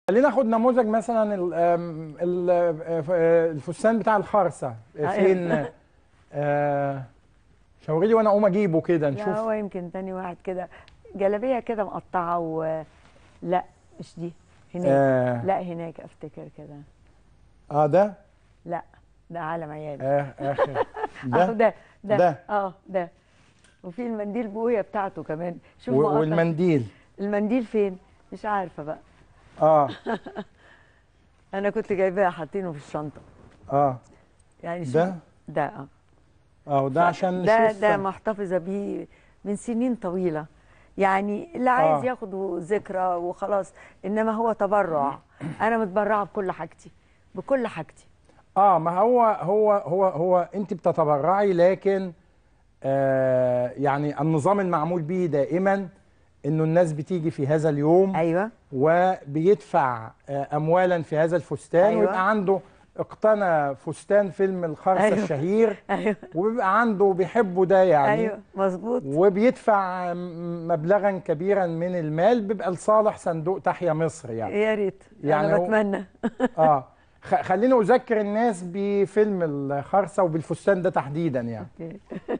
خلينا ناخد نموذج مثلا ال- آم، ال- آه، الفستان بتاع الخرسه فين آه، شاوري لي وانا اقوم اجيبه كده لا نشوف هو يمكن تاني واحد كده جلابيه كده مقطعه و لا مش دي هناك آه. لا هناك افتكر كده اه ده لا ده عالم عيال آه اخر ده ده ده ده, ده. اه ده وفي المنديل بويه بتاعته كمان شوف و- مقطع. والمنديل المنديل فين مش عارفه بقى اه انا كنت جايباه حاطينه في الشنطه اه يعني شوف ده ده اه اه وده عشان ده نشوف ده محتفظه بيه من سنين طويله يعني اللي عايز آه. ياخد ذكرى وخلاص انما هو تبرع انا متبرعه بكل حاجتي بكل حاجتي اه ما هو هو هو هو انت بتتبرعي لكن آه يعني النظام المعمول به دائما انه الناس بتيجي في هذا اليوم ايوه وبيدفع آه اموالا في هذا الفستان أيوة. ويبقى عنده اقتنى فستان فيلم الخرسه أيوة. الشهير ايوه وبيبقى عنده بيحبه ده يعني ايوه مظبوط وبيدفع م- مبلغا كبيرا من المال بيبقى لصالح صندوق تحيا مصر يعني يا ريت يعني انا هو- بتمنى اه خ- خليني اذكر الناس بفيلم الخرسه وبالفستان ده تحديدا يعني أوكي.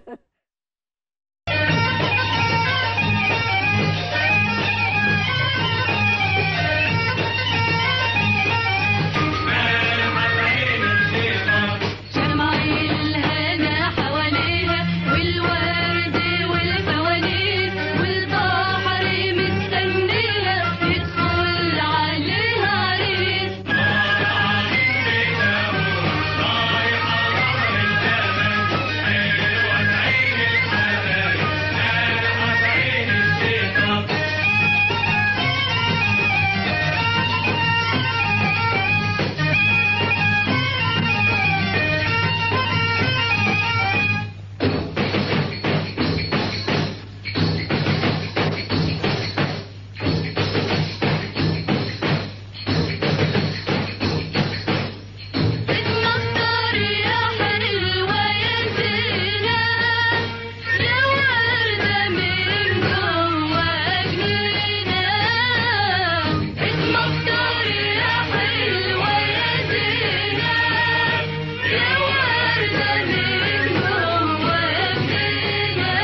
شمع الهنا حواليها والورد والفوانيس والبحر مستنيها يدخل عليها عريس اتمطر يا حلوة يا زينة يا وردة من جوا جنينة اتمطر يا حلوة يا زينة يا وردة من جوا جنينة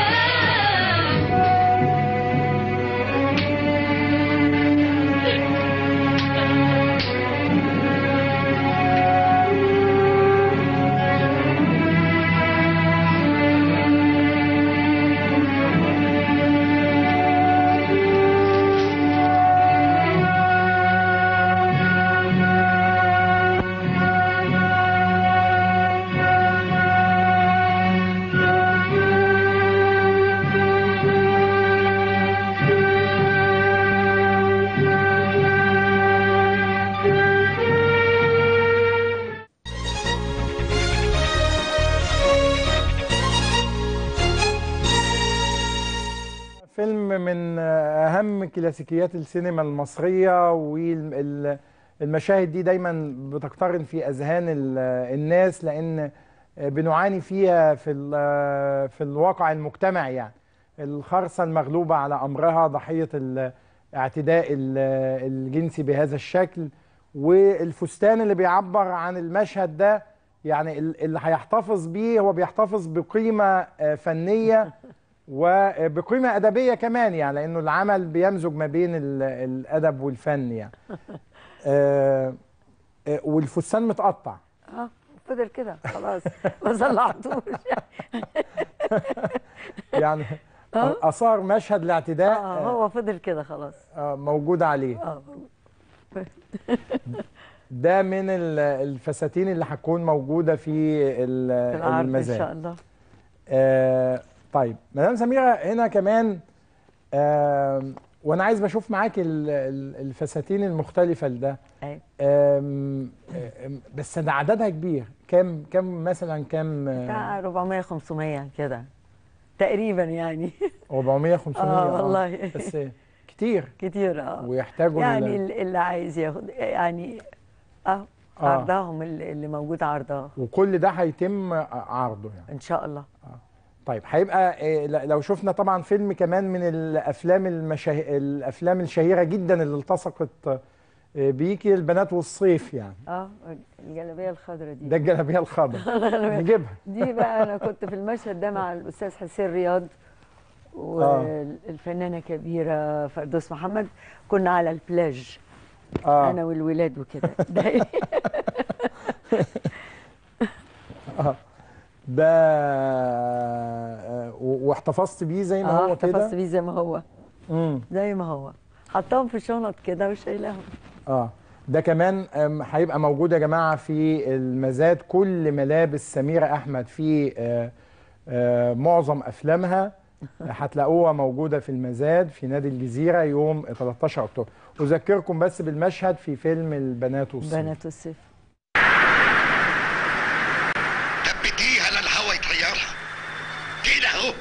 فيلم من اهم كلاسيكيات السينما المصريه والمشاهد دي دايما بتقترن في اذهان ال- الناس لان بنعاني فيها في ال- في الواقع المجتمعي يعني الخرصه المغلوبه على امرها ضحيه الاعتداء ال- الجنسي بهذا الشكل والفستان اللي بيعبر عن المشهد ده يعني ال- اللي هيحتفظ بيه هو بيحتفظ بقيمه آه، فنيه وبقيمة أدبية كمان يعني لأنه العمل بيمزج ما بين ال- الأدب والفن يعني آه، آه، والفستان متقطع اه فضل كده خلاص ما صلحتوش يعني أثار مشهد الاعتداء اه آه، هو فضل كده خلاص آه، موجود عليه اه ده من ال- الفساتين اللي هتكون موجودة في ال- في العرض ان المزاد شاء الله آه طيب مدام سميرة هنا كمان آه وانا عايز بشوف معاك ال- ال- الفساتين المختلفة لده ايوه آم، آم، بس ده عددها كبير كام كام مثلا كام آه، بتاع 400 500 كده تقريبا يعني 400 500 آه، والله. بس كتير كتير اه ويحتاجوا يعني ال- ال- اللي عايز ياخد يعني اه آه. عرضهم اللي اللي موجود عرضها وكل ده هيتم عرضه يعني ان شاء الله طيب هيبقى آه، ل- لو شفنا طبعا فيلم كمان من الافلام المشاه... الافلام الشهيره جدا اللي التصقت آه، بيكي البنات والصيف يعني اه الجلابيه الخضراء دي ده الجلابيه الخضراء نجيبها دي بقى انا كنت في المشهد ده مع الاستاذ حسين رياض والفنانه كبيره فردوس محمد كنا على البلاج اه انا والولاد وكده ده إيه؟ ده آه، و- واحتفظت بيه زي ما اه هو احتفظت كده بيه زي ما هو امم زي ما هو حطاهم في شنط كده وشايلاهم اه ده كمان آم، هيبقى موجود يا جماعه في المزاد كل ملابس سميره احمد في آه، آه، معظم افلامها هتلاقوها موجوده في المزاد في نادي الجزيره يوم 13 اكتوبر اذكركم بس بالمشهد في فيلم البنات والصيف بنات الصيف ثبتيها للهوا يطيرها كده اهو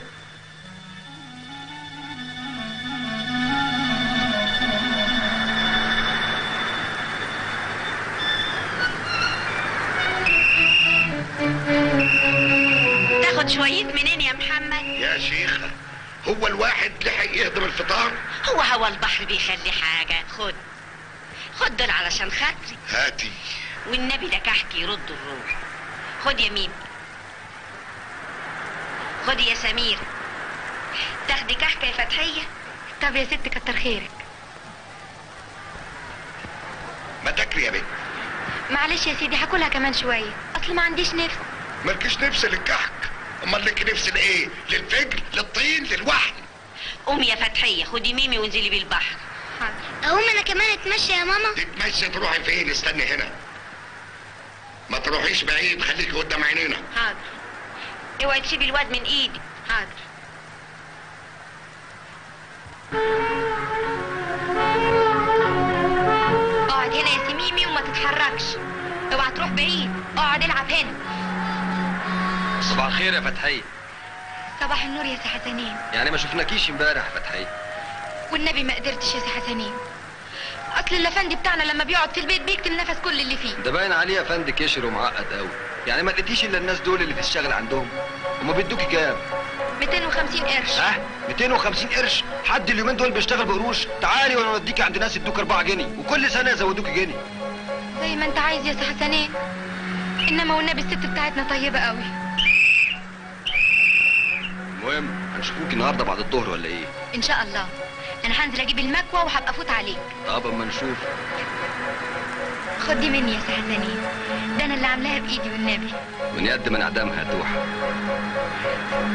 تاخد شوية منين يا محمد يا شيخة هو الواحد لحق يهضم الفطار هو هوا البحر بيخلي حاجة خد خد دول علشان خاطري هاتي والنبي ده كحك يرد الروح خد يا ميم خد يا سمير تاخدي كحكة يا فتحية طب يا ست كتر خيرك ما تاكلي يا بنت معلش يا سيدي هاكلها كمان شوية اصل ما عنديش نفس مالكش نفس للكحك امال لك نفس لايه للفجر للطين للوحل قومي يا فتحية خدي ميمي وانزلي بالبحر اقوم انا كمان اتمشى يا ماما تتمشي تروحي فين استني هنا ما تروحيش بعيد خليكي قدام عينينا حاضر اوعي تسيبي الواد من ايدي حاضر اقعد هنا يا سميمي وما تتحركش اوعى تروح بعيد اقعد العب هنا صباح الخير يا فتحية صباح النور يا سي حسنين يعني ما شفناكيش امبارح يا فتحية والنبي ما قدرتش يا سي حسنين اصل الافندي بتاعنا لما بيقعد في البيت بيكتم نفس كل اللي فيه ده باين عليه يا فندم كشر ومعقد قوي يعني ما لقيتيش الا الناس دول اللي تشتغل عندهم هما بيدوكي كام 250 قرش ها 250 قرش حد اليومين دول بيشتغل بقروش تعالي وانا اوديكي عند ناس يدوك 4 جنيه وكل سنه يزودوكي جنيه زي ما انت عايز يا سي حسنين انما والنبي الست بتاعتنا طيبه قوي المهم هنشوفوك النهارده بعد الظهر ولا ايه ان شاء الله انا هنزل اجيب المكوى وهبقى افوت عليك طب اما نشوف خد دي مني يا سي حسنين ده انا اللي عاملاها بايدي والنبي من يد من اعدامها يا توحه